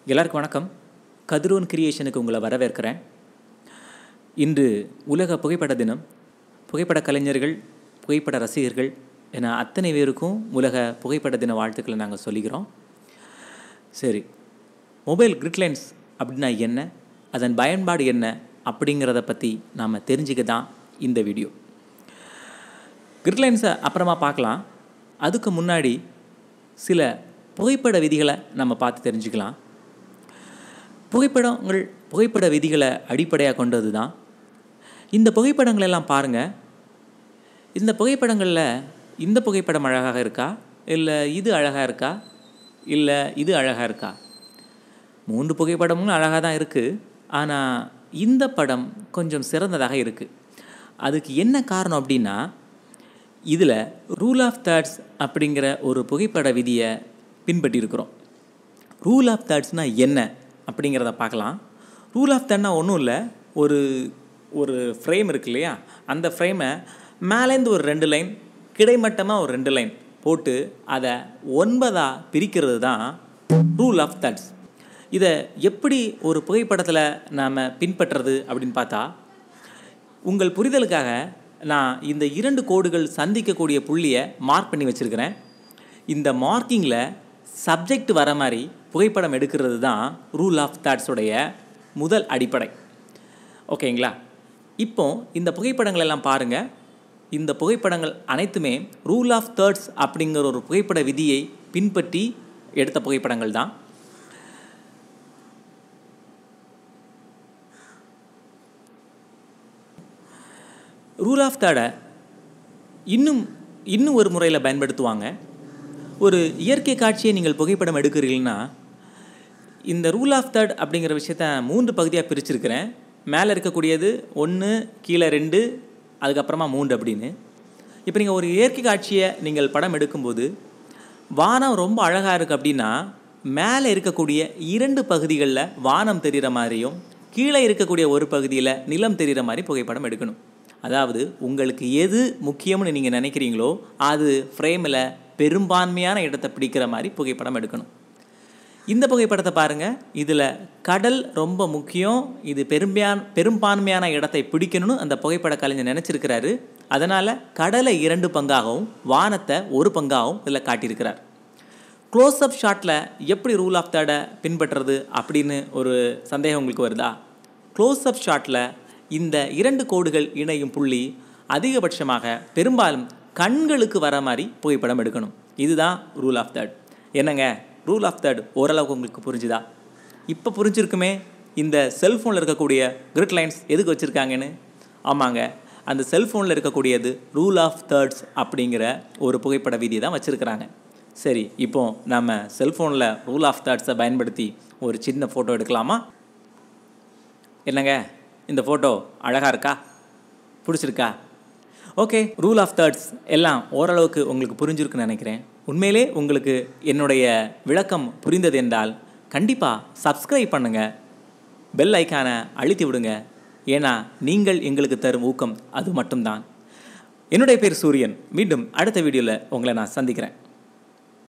எல்லாருக்கும் வணக்கம் கதிரோன் கிரியேஷனுக்கு உங்களை வரவேற்கிறேன் இன்று உலக புகைப்பட தினம் புகைப்பட கலைஞர்கள் புகைப்பட ரசிகர்கள் என அத்தனை பேருக்கும் உலக புகைப்பட தின வாழ்த்துக்களை நாங்கள் சொல்லிக்கிறோம் சரி மொபைல் கிரிட்லைன்ஸ் அப்படின்னா என்ன அதன் பயன்பாடு என்ன அப்படிங்கிறத பற்றி நாம் தெரிஞ்சுக்க தான் இந்த வீடியோ கிரிட்லைன்ஸை அப்புறமா பார்க்கலாம் அதுக்கு முன்னாடி சில புகைப்பட விதிகளை நம்ம பார்த்து தெரிஞ்சுக்கலாம் புகைப்படங்கள் புகைப்பட விதிகளை அடிப்படையாக கொண்டது தான் இந்த புகைப்படங்கள் எல்லாம் பாருங்கள் இந்த புகைப்படங்களில் இந்த புகைப்படம் அழகாக இருக்கா இல்லை இது அழகாக இருக்கா இல்லை இது அழகாக இருக்கா மூன்று புகைப்படமும் அழகாக தான் இருக்குது ஆனால் இந்த படம் கொஞ்சம் சிறந்ததாக இருக்குது அதுக்கு என்ன காரணம் அப்படின்னா இதில் ரூல் ஆஃப் தேர்ட்ஸ் அப்படிங்கிற ஒரு புகைப்பட விதியை பின்பற்றியிருக்கிறோம் ரூல் ஆஃப் தேர்ட்ஸ்னால் என்ன அப்படிங்கிறத பார்க்கலாம் ரூல் ஆஃப் தேர்ட்னா ஒன்றும் இல்லை ஒரு ஒரு ஃப்ரேம் இருக்கு இல்லையா அந்த ஃப்ரேமை மேலேருந்து ஒரு ரெண்டு லைன் கிடைமட்டமாக ஒரு ரெண்டு லைன் போட்டு அதை ஒன்பதாக பிரிக்கிறது தான் ரூல் ஆஃப் தேர்ட்ஸ் இதை எப்படி ஒரு புகைப்படத்தில் நாம் பின்பற்றுறது அப்படின்னு பார்த்தா உங்கள் புரிதலுக்காக நான் இந்த இரண்டு கோடுகள் சந்திக்கக்கூடிய புள்ளியை மார்க் பண்ணி வச்சுருக்கிறேன் இந்த மார்க்கிங்கில் சப்ஜெக்ட் வர மாதிரி புகைப்படம் எடுக்கிறது தான் ரூல் ஆஃப் தாட்ஸுடைய முதல் அடிப்படை ஓகேங்களா இப்போ இந்த புகைப்படங்கள் எல்லாம் பாருங்கள் இந்த புகைப்படங்கள் அனைத்துமே ரூல் ஆஃப் தேர்ட்ஸ் அப்படிங்கிற ஒரு புகைப்பட விதியை பின்பற்றி எடுத்த புகைப்படங்கள் தான் ரூல் ஆஃப் தேர்டை இன்னும் இன்னும் ஒரு முறையில் பயன்படுத்துவாங்க ஒரு இயற்கை காட்சியை நீங்கள் புகைப்படம் எடுக்கிறீங்கன்னா இந்த ரூல் ஆஃப் தேர்ட் அப்படிங்கிற விஷயத்த மூன்று பகுதியாக பிரிச்சிருக்கிறேன் மேலே இருக்கக்கூடியது ஒன்று கீழே ரெண்டு அதுக்கப்புறமா மூன்று அப்படின்னு இப்போ நீங்கள் ஒரு இயற்கை காட்சியை நீங்கள் படம் எடுக்கும்போது வானம் ரொம்ப அழகாக இருக்குது அப்படின்னா மேலே இருக்கக்கூடிய இரண்டு பகுதிகளில் வானம் தெரிகிற மாதிரியும் கீழே இருக்கக்கூடிய ஒரு பகுதியில் நிலம் தெரிகிற மாதிரி புகைப்படம் எடுக்கணும் அதாவது உங்களுக்கு எது முக்கியம்னு நீங்கள் நினைக்கிறீங்களோ அது ஃப்ரேமில் பெரும்பான்மையான இடத்தை பிடிக்கிற மாதிரி புகைப்படம் எடுக்கணும் இந்த புகைப்படத்தை பாருங்கள் இதில் கடல் ரொம்ப முக்கியம் இது பெரும்பான் பெரும்பான்மையான இடத்தை பிடிக்கணும்னு அந்த புகைப்பட கலைஞர் நினச்சிருக்கிறாரு அதனால் கடலை இரண்டு பங்காகவும் வானத்தை ஒரு பங்காகவும் இதில் காட்டியிருக்கிறார் க்ளோஸ்அப் ஷாட்டில் எப்படி ரூல் ஆஃப் தேர்டை பின்பற்றுறது அப்படின்னு ஒரு சந்தேகம் உங்களுக்கு வருதா க்ளோஸ்அப் ஷாட்டில் இந்த இரண்டு கோடுகள் இணையும் புள்ளி அதிகபட்சமாக பெரும்பாலும் கண்களுக்கு வர மாதிரி புகைப்படம் எடுக்கணும் இதுதான் ரூல் ஆஃப் தேர்ட் என்னங்க ரூல் ஆஃப் தேர்ட் ஓரளவுக்கு உங்களுக்கு புரிஞ்சுதா இப்போ புரிஞ்சிருக்குமே இந்த செல்ஃபோனில் இருக்கக்கூடிய கிரிட் லைன்ஸ் எதுக்கு வச்சுருக்காங்கன்னு ஆமாங்க அந்த செல்ஃபோனில் இருக்கக்கூடியது ரூல் ஆஃப் தேர்ட்ஸ் அப்படிங்கிற ஒரு புகைப்பட விதி தான் வச்சுருக்கிறாங்க சரி இப்போ நம்ம செல்ஃபோனில் ரூல் ஆஃப் தேர்ட்ஸை பயன்படுத்தி ஒரு சின்ன ஃபோட்டோ எடுக்கலாமா என்னங்க இந்த ஃபோட்டோ அழகாக இருக்கா பிடிச்சிருக்கா ஓகே ரூல் ஆஃப் தேர்ட்ஸ் எல்லாம் ஓரளவுக்கு உங்களுக்கு புரிஞ்சிருக்குன்னு நினைக்கிறேன் உண்மையிலே உங்களுக்கு என்னுடைய விளக்கம் புரிந்தது என்றால் கண்டிப்பாக சப்ஸ்கிரைப் பண்ணுங்கள் பெல் ஐக்கானை அழுத்தி விடுங்க ஏன்னா நீங்கள் எங்களுக்கு தரும் ஊக்கம் அது மட்டும்தான் என்னுடைய பேர் சூரியன் மீண்டும் அடுத்த வீடியோவில் உங்களை நான் சந்திக்கிறேன்